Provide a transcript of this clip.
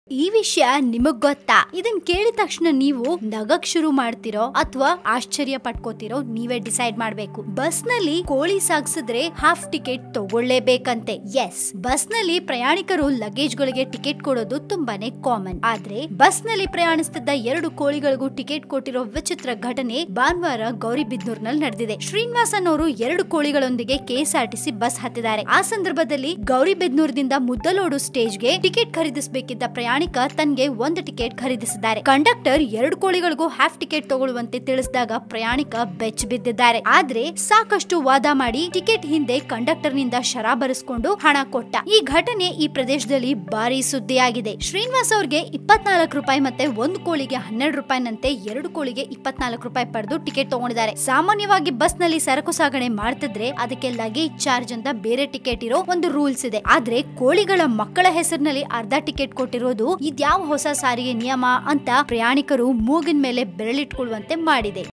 ಈ ವಿಷಯ ನಿಮಗ್ ಗೊತ್ತಾ ಇದನ್ ಕೇಳಿದ ತಕ್ಷಣ ನೀವು ನಗಕ್ ಶುರು ಮಾಡ್ತಿರೋ ಅಥವಾ ಆಶ್ಚರ್ಯ ಪಟ್ಕೋತಿರೋ ನೀವೇ ಡಿಸೈಡ್ ಮಾಡ್ಬೇಕು ಬಸ್ ನಲ್ಲಿ ಕೋಳಿ ಸಾಗ್ಸಿದ್ರೆ ಹಾಫ್ ಟಿಕೆಟ್ ತಗೊಳ್ಳೇಬೇಕಂತೆ ಎಸ್ ಬಸ್ ನಲ್ಲಿ ಪ್ರಯಾಣಿಕರು ಲಗೇಜ್ ಗಳಿಗೆ ಟಿಕೆಟ್ ಕೊಡೋದು ತುಂಬಾನೇ ಕಾಮನ್ ಆದ್ರೆ ಬಸ್ ನಲ್ಲಿ ಪ್ರಯಾಣಿಸ್ತಿದ್ದ ಎರಡು ಕೋಳಿಗಳಿಗೂ ಟಿಕೆಟ್ ಕೊಟ್ಟಿರೋ ವಿಚಿತ್ರ ಘಟನೆ ಭಾನುವಾರ ಗೌರಿಬಿದ್ನೂರ್ನಲ್ಲಿ ನಡೆದಿದೆ ಶ್ರೀನಿವಾಸನ್ ಅವರು ಎರಡು ಕೋಳಿಗಳೊಂದಿಗೆ ಕೆಎಸ್ಆರ್ಟಿಸಿ ಬಸ್ ಹತ್ತಿದ್ದಾರೆ ಆ ಸಂದರ್ಭದಲ್ಲಿ ಗೌರಿಬಿದ್ನೂರ್ದಿಂದ ಮುದ್ದಲೋಡು ಸ್ಟೇಜ್ಗೆ ಟಿಕೆಟ್ ಖರೀದಿಸಬೇಕಿದ್ದ ಪ್ರಯಾಣಿಕ ತನ್ಗೆ ಒಂದು ಟಿಕೆಟ್ ಖರೀದಿಸಿದ್ದಾರೆ ಕಂಡಕ್ಟರ್ ಎರಡು ಕೋಳಿಗಳಿಗೂ ಹಾಫ್ ಟಿಕೆಟ್ ತಗೊಳ್ಳುವಂತೆ ತಿಳಿಸಿದಾಗ ಪ್ರಯಾಣಿಕ ಬೆಚ್ಚ ಬಿದ್ದಿದ್ದಾರೆ ಆದ್ರೆ ಸಾಕಷ್ಟು ವಾದ ಮಾಡಿ ಟಿಕೆಟ್ ಹಿಂದೆ ಕಂಡಕ್ಟರ್ ನಿಂದ ಶರಾ ಬರೆಸ್ಕೊಂಡು ಹಣ ಕೊಟ್ಟ ಈ ಘಟನೆ ಈ ಪ್ರದೇಶದಲ್ಲಿ ಭಾರಿ ಸುದ್ದಿಯಾಗಿದೆ ಶ್ರೀನಿವಾಸ್ ಅವ್ರಿಗೆ ಇಪ್ಪತ್ನಾಲ್ಕು ರೂಪಾಯಿ ಮತ್ತೆ ಒಂದು ಕೋಳಿಗೆ ಹನ್ನೆರಡು ರೂಪಾಯಿನಂತೆ ಎರಡು ಕೋಳಿಗೆ ಇಪ್ಪತ್ನಾಲ್ಕು ರೂಪಾಯಿ ಪಡೆದು ಟಿಕೆಟ್ ತಗೊಂಡಿದ್ದಾರೆ ಸಾಮಾನ್ಯವಾಗಿ ಬಸ್ ನಲ್ಲಿ ಸರಕು ಸಾಗಣೆ ಮಾಡ್ತಿದ್ರೆ ಅದಕ್ಕೆ ಲಗೇಜ್ ಚಾರ್ಜ್ ಅಂತ ಬೇರೆ ಟಿಕೆಟ್ ಇರೋ ಒಂದು ರೂಲ್ಸ್ ಇದೆ ಆದ್ರೆ ಕೋಳಿಗಳ ಮಕ್ಕಳ ಹೆಸರಿನಲ್ಲಿ ಅರ್ಧ ಟಿಕೆಟ್ ಕೊಟ್ಟಿರೋದು ಇದ್ಯಾವ ಹೊಸ ಸಾರಿಗೆ ನಿಯಮ ಅಂತ ಪ್ರಯಾಣಿಕರು ಮೂಗಿನ ಮೇಲೆ ಬೆರಳಿಟ್ಕೊಳ್ಳುವಂತೆ ಮಾಡಿದೆ